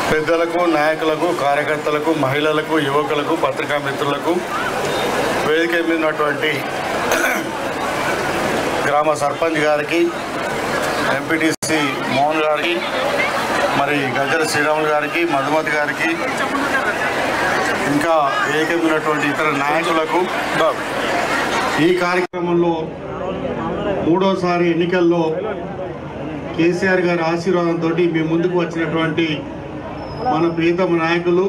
పెద్దలకు నాయకులకు కార్యకర్తలకు మహిళలకు యువకులకు పత్రికా మిత్రులకు వేదిక మీద ఉన్నటువంటి గ్రామ సర్పంచ్ గారికి ఎంపీటీసీ మోహన్ గారికి మరి గజ్జల శ్రీరాములు గారికి మధుమతి గారికి ఇంకా వేదిక మీద ఉన్నటువంటి ఇతర నాయకులకు ఈ కార్యక్రమంలో మూడోసారి ఎన్నికల్లో కేసీఆర్ గారి ఆశీర్వాదంతో మీ ముందుకు వచ్చినటువంటి మన ప్రియతమ నాయకులు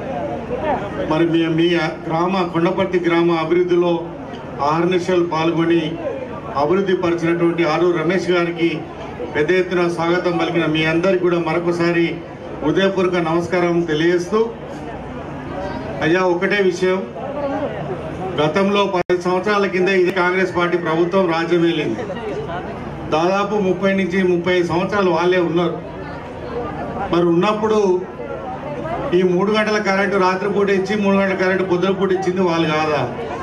మరి మీ మీ గ్రామ కొండపర్తి గ్రామ అభివృద్ధిలో ఆహర్నిశలు పాల్గొని అభివృద్ధి పరిచినటువంటి ఆరు రమేష్ గారికి పెద్ద ఎత్తున స్వాగతం పలికిన మీ అందరికి కూడా మరొకసారి హృదయపూర్వక నమస్కారం తెలియజేస్తూ అయ్యా ఒకటే విషయం గతంలో పది సంవత్సరాల కింద ఇది కాంగ్రెస్ పార్టీ ప్రభుత్వం రాజ్యం వెళ్ళింది దాదాపు ముప్పై నుంచి ముప్పై సంవత్సరాలు వాళ్ళే ఉన్నారు మరి ఉన్నప్పుడు ఈ మూడు గంటల కరెంటు రాత్రిపూట ఇచ్చి మూడు గంటల కరెంటు పొద్దునపూట ఇచ్చింది వాళ్ళు కాదా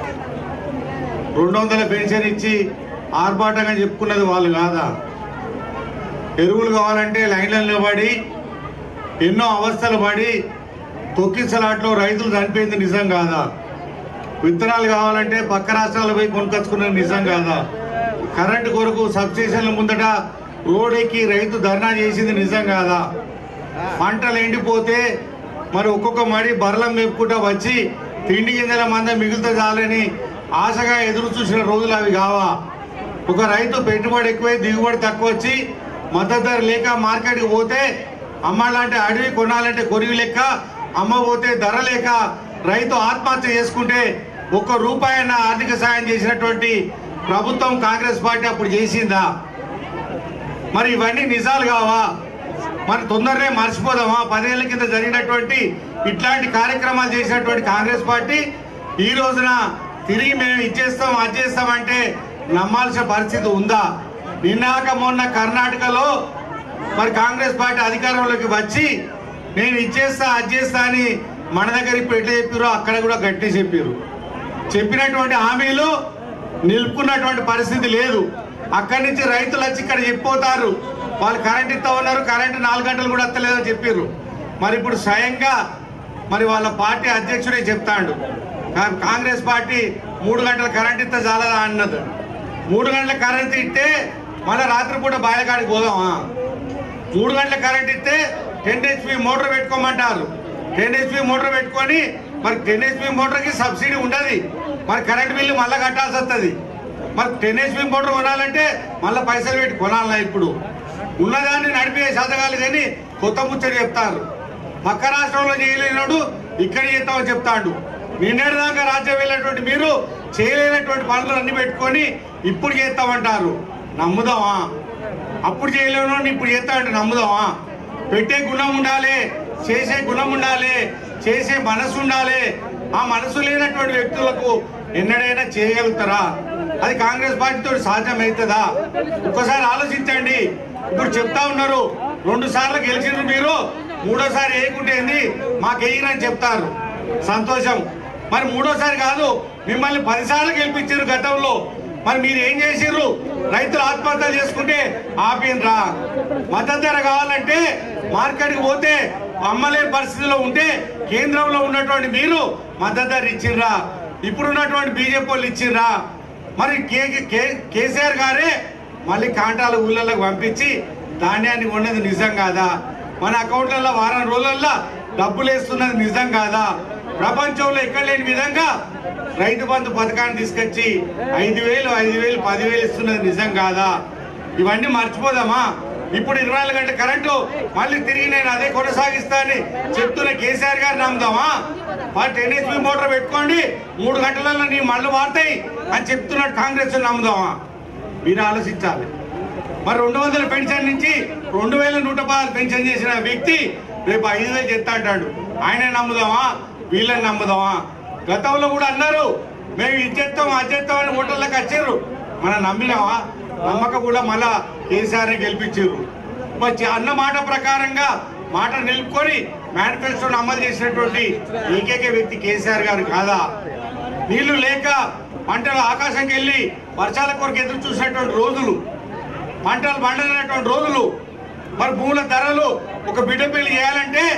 రెండు వందల పెన్షన్ ఇచ్చి ఆర్భాటంగా చెప్పుకున్నది వాళ్ళు కాదా ఎరువులు కావాలంటే లైన్లలో నిలబడి ఎన్నో అవస్థలు పడి తొక్కిసలాట్లో రైతులు చనిపోయింది నిజం కాదా విత్తనాలు కావాలంటే పక్క రాష్ట్రాలు పోయి కొనుకొచ్చుకున్నది నిజం కాదా కరెంటు కొరకు సబ్స్టేషన్ల ముందట రోడ్ ఎక్కి రైతు ధర్నా చేసింది నిజం కాదా పంటలు ఎండిపోతే మరి ఒక్కొక్క మడి బర్లం మేపుకుంటా వచ్చి తిండి గింజల మంద మిగులుతా చాలని ఆశగా ఎదురు చూసిన రోజులు అవి కావా ఒక రైతు పెట్టుబడి ఎక్కువై దిగుబడి తక్కువ వచ్చి మద్దతు ధర లేక మార్కెట్కి పోతే అమ్మాలంటే అడవి కొనాలంటే కొరివి లెక్క అమ్మ పోతే ధర లేక రైతు ఆత్మహత్య చేసుకుంటే ఒక్క రూపాయన్న ఆర్థిక సాయం చేసినటువంటి ప్రభుత్వం కాంగ్రెస్ పార్టీ అప్పుడు చేసిందా మరి ఇవన్నీ నిజాలు కావా మరి తొందరనే మర్చిపోదామా పదేళ్ల కింద జరిగినటువంటి ఇట్లాంటి కార్యక్రమాలు చేసినటువంటి కాంగ్రెస్ పార్టీ ఈ రోజున తిరిగి మేము ఇచ్చేస్తాం అది చేస్తామంటే నమ్మాల్సిన పరిస్థితి ఉందా నిన్నాక మొన్న కర్ణాటకలో మరి కాంగ్రెస్ పార్టీ అధికారంలోకి వచ్చి నేను ఇచ్చేస్తా అది చేస్తా అని మన దగ్గర ఇప్పుడు ఎట్లా చెప్పారో అక్కడ కూడా గట్టి చెప్పారు చెప్పినటువంటి హామీలు నిలుపుకున్నటువంటి పరిస్థితి లేదు అక్కడి నుంచి రైతులు వచ్చి ఇక్కడ చెప్పిపోతారు వాళ్ళు కరెంట్ ఇస్తా ఉన్నారు కరెంట్ నాలుగు గంటలు కూడా వస్తలేదని చెప్పారు మరి ఇప్పుడు స్వయంగా మరి వాళ్ళ పార్టీ అధ్యక్షుడే చెప్తాడు కా- కాంగ్రెస్ పార్టీ మూడు గంటల కరెంట్ ఇస్తే చాలదా అన్నది మూడు గంటల కరెంట్ ఇస్తే మళ్ళీ రాత్రిపూట బాయలకాడికి పోదామా మూడు గంటల కరెంట్ ఇస్తే టెన్ హెచ్పి మోటార్ పెట్టుకోమంటారు టెన్ హెచ్పి మోటార్ పెట్టుకొని మరి టెన్ హెచ్పి మోటార్కి సబ్సిడీ ఉండదు మరి కరెంట్ బిల్లు మళ్ళీ కట్టాల్సి వస్తుంది మరి టెన్ హెచ్పి మోటార్ కొనాలంటే మళ్ళీ పైసలు పెట్టి కొనాలా ఇప్పుడు ఉన్నదాన్ని నడిపే శాతకాలు కానీ కొత్త ముచ్చట చెప్తారు పక్క రాష్ట్రంలో చేయలేనాడు ఇక్కడ చేస్తామని చెప్తాడు నిన్నటి దాకా రాజ్యం వెళ్ళినటువంటి మీరు చేయలేనటువంటి పనులు అన్ని పెట్టుకొని ఇప్పుడు చేస్తామంటారు నమ్ముదామా అప్పుడు చేయలేను ఇప్పుడు చేస్తా అంటే నమ్ముదామా పెట్టే గుణం ఉండాలి చేసే గుణం ఉండాలి చేసే మనసు ఉండాలి ఆ మనసు లేనటువంటి వ్యక్తులకు ఎన్నడైనా చేయగలుగుతారా అది కాంగ్రెస్ పార్టీతో సాధ్యమవుతుందా ఒక్కసారి ఆలోచించండి ఇప్పుడు చెప్తా ఉన్నారు రెండు సార్లు గెలిచిండ్రు మీరు మూడోసారి వేయకుంటే ఏంది మాకు వేయరని చెప్తారు సంతోషం మరి మూడోసారి కాదు మిమ్మల్ని పదిసార్లు గెలిపించారు గతంలో మరి మీరు ఏం చేసిర్రు రైతులు ఆత్మహత్యలు చేసుకుంటే ఆపినరా మద్దతు ధర కావాలంటే మార్కెట్కి పోతే అమ్మలేని పరిస్థితిలో ఉంటే కేంద్రంలో ఉన్నటువంటి మీరు మద్దతు ధర ఇచ్చిర్రా ఇప్పుడున్నటువంటి బీజేపీ వాళ్ళు ఇచ్చిర్రా మరి కే కే- కేసీఆర్ గారే మళ్ళీ కాంటాల ఊళ్ళలోకి పంపించి ధాన్యాన్ని కొన్నది నిజం కాదా మన అకౌంట్లలో వారం రోజుల్లో డబ్బులు వేస్తున్నది నిజం కాదా ప్రపంచంలో ఎక్కడ లేని విధంగా రైతు బంధు పథకాన్ని తీసుకొచ్చి ఐదు వేలు ఐదు వేలు పదివేలు ఇస్తున్నది నిజం కాదా ఇవన్నీ మర్చిపోదామా ఇప్పుడు ఇరవై నాలుగు గంటల కరెంటు మళ్ళీ తిరిగి నేను అదే కొనసాగిస్తా అని చెప్తున్న కేసీఆర్ గారు నమ్ముదామా మరి టెన్ హెచ్పి మోటార్ పెట్టుకోండి మూడు గంటలలో నీ మళ్ళీ వాడతాయి అని చెప్తున్నాడు కాంగ్రెస్ నమ్ముదామా మీరు ఆలోచించాలి మరి రెండు వందల పెన్షన్ నుంచి రెండు వేల నూట పదహారు పెన్షన్ చేసిన వ్యక్తి రేపు ఐదు వేలు చెప్తా అంటాడు ఆయన నమ్ముదామా వీళ్ళని నమ్ముదామా గతంలో కూడా అన్నారు మేము ఇది చేస్తాం అది చేస్తాం అని ఓటర్లకు వచ్చారు మనం నమ్మినామా నమ్మక కూడా మళ్ళా కేసీఆర్ గెలిపించారు మరి చ- అన్న మాట ప్రకారంగా మాట నిలుపుకొని మేనిఫెస్టోను అమలు చేసినటువంటి ఏకైక వ్యక్తి కేసీఆర్ గారు కాదా నీళ్లు లేక పంటలు ఆకాశంకి వెళ్ళి వర్షాల కొరకు ఎదురు చూసినటువంటి రోజులు పంటలు పండనటువంటి రోజులు మరి భూముల ధరలు ఒక బిడ్డ పెళ్లి చేయాలంటే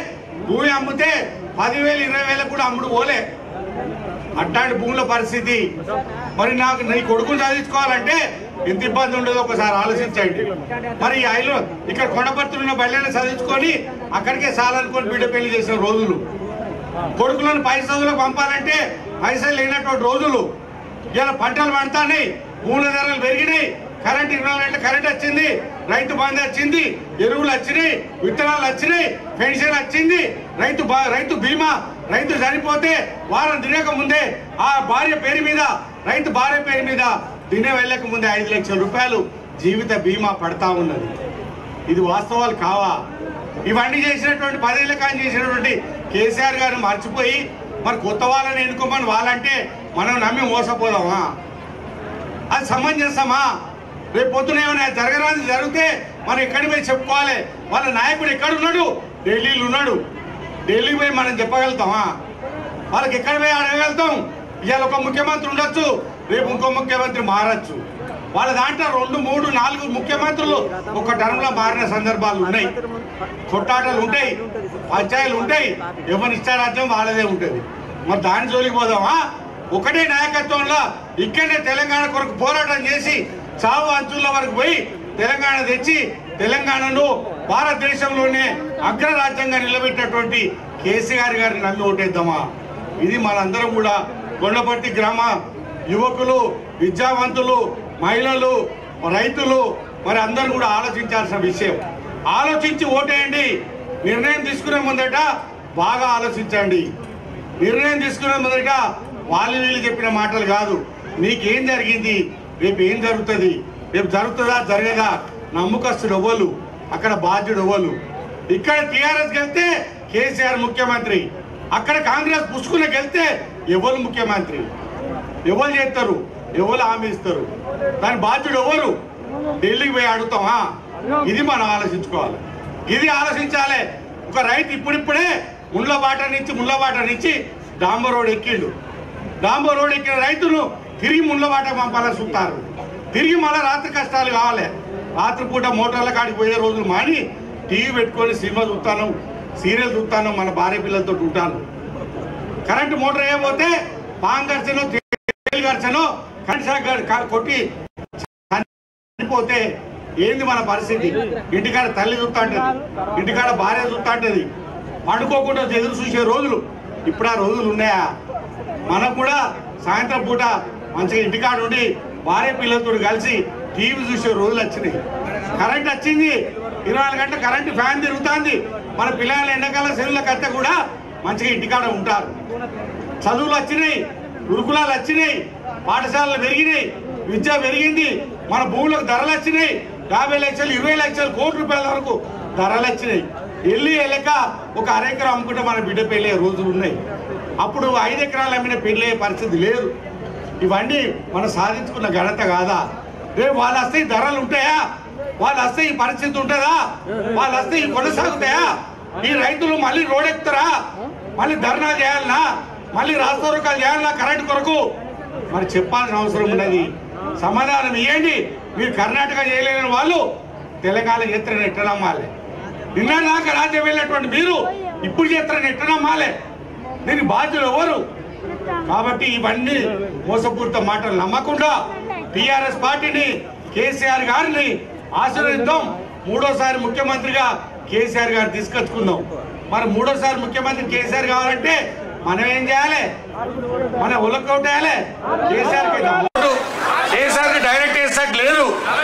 భూమి అమ్మితే పదివేలు ఇరవై వేలకు కూడా అమ్ముడు పోలే అట్లాంటి భూముల పరిస్థితి మరి నాకు నీ కొడుకుని చదివించుకోవాలంటే ఎంత ఇబ్బంది ఉండదో ఒకసారి ఆలోచించండి మరి ఈ ఐలో ఇక్కడ కొండపత్రులు ఉన్న బయలుదేరి చదివించుకొని అక్కడికే సాలనుకొని బిడ్డ పెళ్లి చేసిన రోజులు కొడుకులను పై చదువులకు పంపాలంటే పైసలు లేనటువంటి రోజులు ఇలా పంటలు పండుతున్నాయి భూముల ధరలు పెరిగినాయి కరెంట్ ఇరవై నాలుగు గంటల కరెంట్ వచ్చింది రైతు బంధు వచ్చింది ఎరువులు వచ్చినాయి విత్తనాలు వచ్చినాయి పెన్షన్ వచ్చింది రైతు బా- రైతు బీమా రైతు చనిపోతే వారం తినక ముందే ఆ భార్య పేరు మీద రైతు భార్య పేరు మీద తినే వెళ్ళక ముందే ఐదు లక్షల రూపాయలు జీవిత బీమా పడతా ఉన్నది ఇది వాస్తవాలు కావా ఇవన్నీ చేసినటువంటి పదేళ్ల కానీ చేసినటువంటి కేసీఆర్ గారిని మర్చిపోయి మరి కొత్త వాళ్ళని ఎన్నుకోమని వాళ్ళంటే మనం నమ్మి మోసపోదామా అది సమంజసమా రేపు పొద్దున ఏమైనా జరగరాని జరిగితే మనం ఎక్కడికి పోయి చెప్పుకోవాలి వాళ్ళ నాయకుడు ఎక్కడున్నాడు ఢిల్లీలో ఉన్నాడు ఢిల్లీకి పోయి మనం చెప్పగలుగుతామా వాళ్ళకి ఎక్కడ పోయి అడగలుగుతాం ఇవాళ ఒక ముఖ్యమంత్రి ఉండొచ్చు రేపు ఇంకో ముఖ్యమంత్రి మారచ్చు వాళ్ళ దాంట్లో రెండు మూడు నాలుగు ముఖ్యమంత్రులు ఒక టర్మ్లో మారిన సందర్భాలు ఉన్నాయి కొట్టాటలు ఉంటాయి పంచాయలు ఉంటాయి ఎవరి ఇష్టారాజ్యం వాళ్ళదే ఉంటుంది మరి దాని జోలికి పోదామా ఒకటే నాయకత్వంలో ఇక్కడనే తెలంగాణ కొరకు పోరాటం చేసి చావు అంచుల వరకు పోయి తెలంగాణ తెచ్చి తెలంగాణను భారతదేశంలోనే అగ్రరాజ్యంగా నిలబెట్టినటువంటి కేసీఆర్ గారిని నమ్మి ఓటేద్దామా ఇది మనందరం కూడా కొండపర్తి గ్రామ యువకులు విద్యావంతులు మహిళలు రైతులు మరి అందరూ కూడా ఆలోచించాల్సిన విషయం ఆలోచించి ఓటేయండి నిర్ణయం తీసుకునే ముందట బాగా ఆలోచించండి నిర్ణయం తీసుకునే ముందట వాళ్ళు వీళ్ళు చెప్పిన మాటలు కాదు నీకేం జరిగింది రేపు ఏం జరుగుతుంది రేపు జరుగుతుందా జరగదా నమ్మకస్తుడు ఎవ్వరు అక్కడ బాధ్యుడు ఎవ్వరు ఇక్కడ టీఆర్ఎస్ గెలితే కేసీఆర్ ముఖ్యమంత్రి అక్కడ కాంగ్రెస్ పుష్కులకు వెళ్తే ఎవరు ముఖ్యమంత్రి ఎవరు చేస్తారు ఎవరు హామీ ఇస్తారు దాని బాధ్యుడు ఎవరు ఢిల్లీకి పోయి అడుగుతామా ఇది మనం ఆలోచించుకోవాలి ఇది ఆలోచించాలి ఒక రైతు ఇప్పుడిప్పుడే ముళ్ళ బాట నుంచి ముళ్ళ బాట నుంచి డాంబర్ రోడ్ ఎక్కిండు డాంబర్ రోడ్ ఎక్కిన రైతులు తిరిగి ముళ్ళ బాట పంపాలని చూస్తారు తిరిగి మళ్ళీ రాత్రి కష్టాలు కావాలి రాత్రిపూట మోటార్ల కాడికి పోయే రోజులు మాని టీవీ పెట్టుకొని సినిమా చూస్తాను సీరియల్ చూస్తాను మన భార్య పిల్లలతో ఉంటాను కరెంటు మోటార్ వేయకపోతే పాన్ ఖర్చను తేలి ఖర్చను కరెంట్ షాక్ గా- కొట్టి చనిపోతే ఏంది మన పరిస్థితి ఇంటికాడ తల్లి చూస్తా ఉంటది ఇంటికాడ భార్య చూస్తా ఉంటది పండుకోకుండా ఎదురు చూసే రోజులు ఇప్పుడు ఆ రోజులు ఉన్నాయా మనకు కూడా సాయంత్రం పూట మంచిగా ఇంటికాడ ఉండి భార్య పిల్లలతో కలిసి టీవీ చూసే రోజులు వచ్చినాయి కరెంట్ వచ్చింది ఇరవై నాలుగు గంటల కరెంట్ ఫ్యాన్ తిరుగుతుంది మన పిల్లలు ఎండాకాలం సెలవుల కత్త కూడా మంచిగా ఇంటికాడ ఉంటారు చదువులు వచ్చినాయి గురుకులాలు వచ్చినాయి పాఠశాలలు పెరిగినాయి విద్య పెరిగింది మన భూములకు ధరలు వచ్చినాయి యాభై లక్షలు ఇరవై లక్షలు కోటి రూపాయల వరకు ధరలు వచ్చినాయి వెళ్ళి వెళ్ళక ఒక అరెకరం అమ్ముకుంటే మన బిడ్డ పెళ్ళే రోజులు ఉన్నాయి అప్పుడు ఐదు ఎకరాలు అమ్మిన పెళ్ళే పరిస్థితి లేదు ఇవన్నీ మనం సాధించుకున్న ఘనత కాదా రేపు వాళ్ళు వస్తే ఈ ధరలు ఉంటాయా వాళ్ళు వస్తే ఈ పరిస్థితి ఉంటుందా వాళ్ళు వస్తే ఈ కొనసాగుతాయా ఈ రైతులు మళ్ళీ రోడ్ ఎక్కుతారా మళ్ళీ ధర్నా చేయాలనా మళ్ళీ రాస్తారోకాలు చేయాలనా కరెంట్ కొరకు మరి చెప్పాల్సిన అవసరం ఉన్నది సమాధానం ఇవ్వండి మీరు కర్ణాటక చేయలేని వాళ్ళు తెలంగాణ చేస్తారని ఎట్లా నమ్మాలి నిన్న దాకా రాజ్యం వెళ్ళినటువంటి మీరు ఇప్పుడు చేస్తారని ఎట్లా నమ్మాలి దీనికి బాధ్యులు ఎవరు కాబట్టి ఇవన్నీ మోసపూరిత మాటలు నమ్మకుండా టిఆర్ఎస్ పార్టీని కేసీఆర్ గారిని ఆశీర్వదిద్దాం మూడోసారి ముఖ్యమంత్రిగా కేసీఆర్ గారు తీసుకొచ్చుకుందాం మరి మూడోసారి ముఖ్యమంత్రి కేసీఆర్ కావాలంటే మనం ఏం చేయాలి మన ఉలకౌట్ వేయాలి కేసీఆర్ కి కేసీఆర్ కి డైరెక్ట్ వేసినట్టు లేదు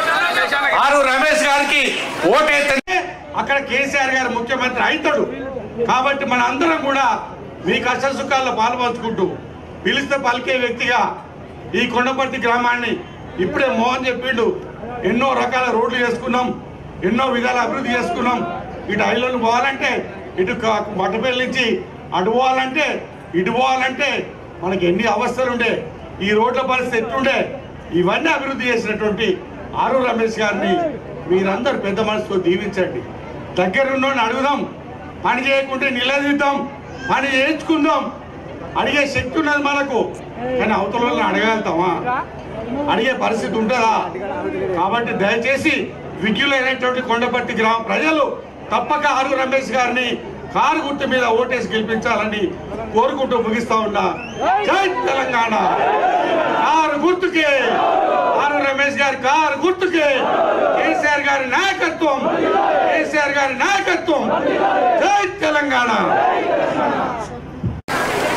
ఆరు రమేష్ గారికి ఓటేస్తే అక్కడ కేసీఆర్ గారు ముఖ్యమంత్రి అవుతాడు కాబట్టి మన అందరం కూడా మీ కష్ట సుఖాల్లో పాల్పంచుకుంటూ పిలిస్తే పలికే వ్యక్తిగా ఈ కొండపర్తి గ్రామాన్ని ఇప్పుడే మోహన్ చెప్పిండు ఎన్నో రకాల రోడ్లు చేసుకున్నాం ఎన్నో విధాల అభివృద్ధి చేసుకున్నాం ఇటు ఐలోని పోవాలంటే ఇటు క- మట్టపల్లి నుంచి అటు పోవాలంటే ఇటు పోవాలంటే మనకి ఎన్ని అవస్థలు ఉండే ఈ రోడ్ల పరిస్థితి ఎట్లుండే ఇవన్నీ అభివృద్ధి చేసినటువంటి ఆరు రమేష్ గారిని మీరందరూ పెద్ద మనసుతో దీవించండి దగ్గరున్నోని అడుగుదాం పని చేయకుంటే నిలదీద్దాం పని చేయించుకుందాం అడిగే శక్తి ఉన్నది మనకు కానీ అవతల వాళ్ళని అడగలుగుతామా అడిగే పరిస్థితి ఉంటుందా కాబట్టి దయచేసి విజ్ఞులైనటువంటి కొండపర్తి గ్రామ ప్రజలు తప్పక ఆరు రమేష్ గారిని కారు గుర్తు మీద ఓటేసి గెలిపించాలని కోరుకుంటూ ముగిస్తా ఉన్నా జై తెలంగాణ కారు గుర్తుకే ఆరు రమేష్ గారి కారు గుర్తుకే కేసీఆర్ గారి నాయకత్వం కేసీఆర్ గారి నాయకత్వం జై తెలంగాణ